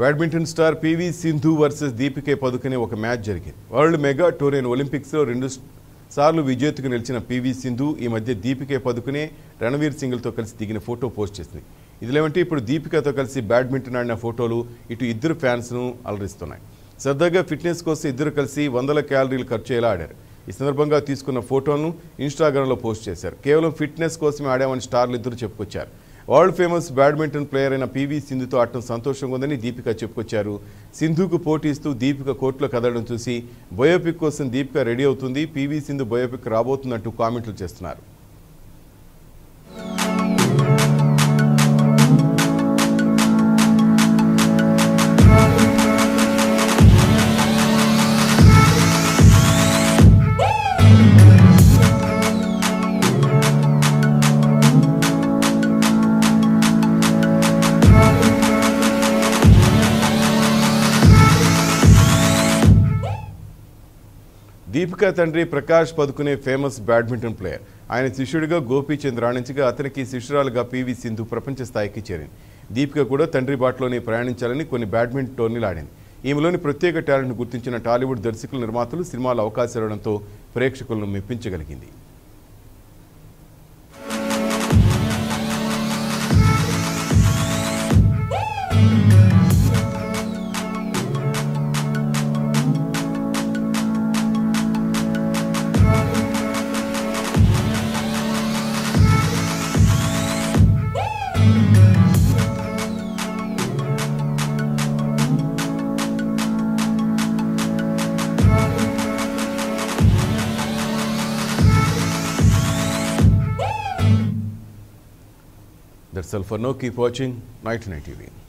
badminton star PV Sindhu versus Deepika Padukone ఒక match జరిగింది world mega టూరైన్ ఒలింపిక్స్లో రెండు సార్లు విజేతకు నిలిచిన పివి సింధు ఈ మధ్య దీపికే పదుకునే రణవీర్ సింగ్లతో కలిసి దిగిన ఫోటో పోస్ట్ చేసింది ఇదిలేమంటే ఇప్పుడు దీపికతో కలిసి బ్యాడ్మింటన్ ఆడిన ఫోటోలు ఇటు ఇద్దరు ఫ్యాన్స్ను అలరిస్తున్నాయి సరదాగా ఫిట్నెస్ కోసం ఇద్దరు కలిసి వందల క్యాలరీలు ఖర్చు అయ్యేలా ఆడారు ఈ సందర్భంగా తీసుకున్న ఫోటోను ఇన్స్టాగ్రామ్లో పోస్ట్ చేశారు కేవలం ఫిట్నెస్ కోసమే ఆడామని స్టార్లు ఇద్దరు చెప్పుకొచ్చారు వరల్డ్ ఫేమస్ బ్యాడ్మింటన్ ప్లేయర్ అయిన పివి సింధుతో ఆడటం సంతోషంగా ఉందని దీపిక చెప్పుకొచ్చారు సింధుకు పోటీస్తూ దీపిక కోర్టులో కదలడం చూసి బయోపిక్ కోసం దీపిక రెడీ అవుతుంది పివి సింధు బయోపిక్ రాబోతున్నట్టు కామెంట్లు చేస్తున్నారు దీపిక తండ్రి Prakash Padukone famous badminton player ఆయన శిష్యుడిగా గోపీచంద్ రాణించగా అతనికి శిష్యురాలుగా పివి సింధు ప్రపంచ స్థాయికి చేరింది దీపిక కూడా తండ్రి బాటలోనే ప్రయాణించాలని కొన్ని బ్యాడ్మింటన్ టోర్నీలు ఆడింది ఈమెలోని ప్రత్యేక టాలెంట్ను గుర్తించిన టాలీవుడ్ దర్శకులు నిర్మాతలు సినిమాలో అవకాశాలు ఇవ్వడంతో ప్రేక్షకులను మెప్పించగలిగింది that's all for now keep watching night night TV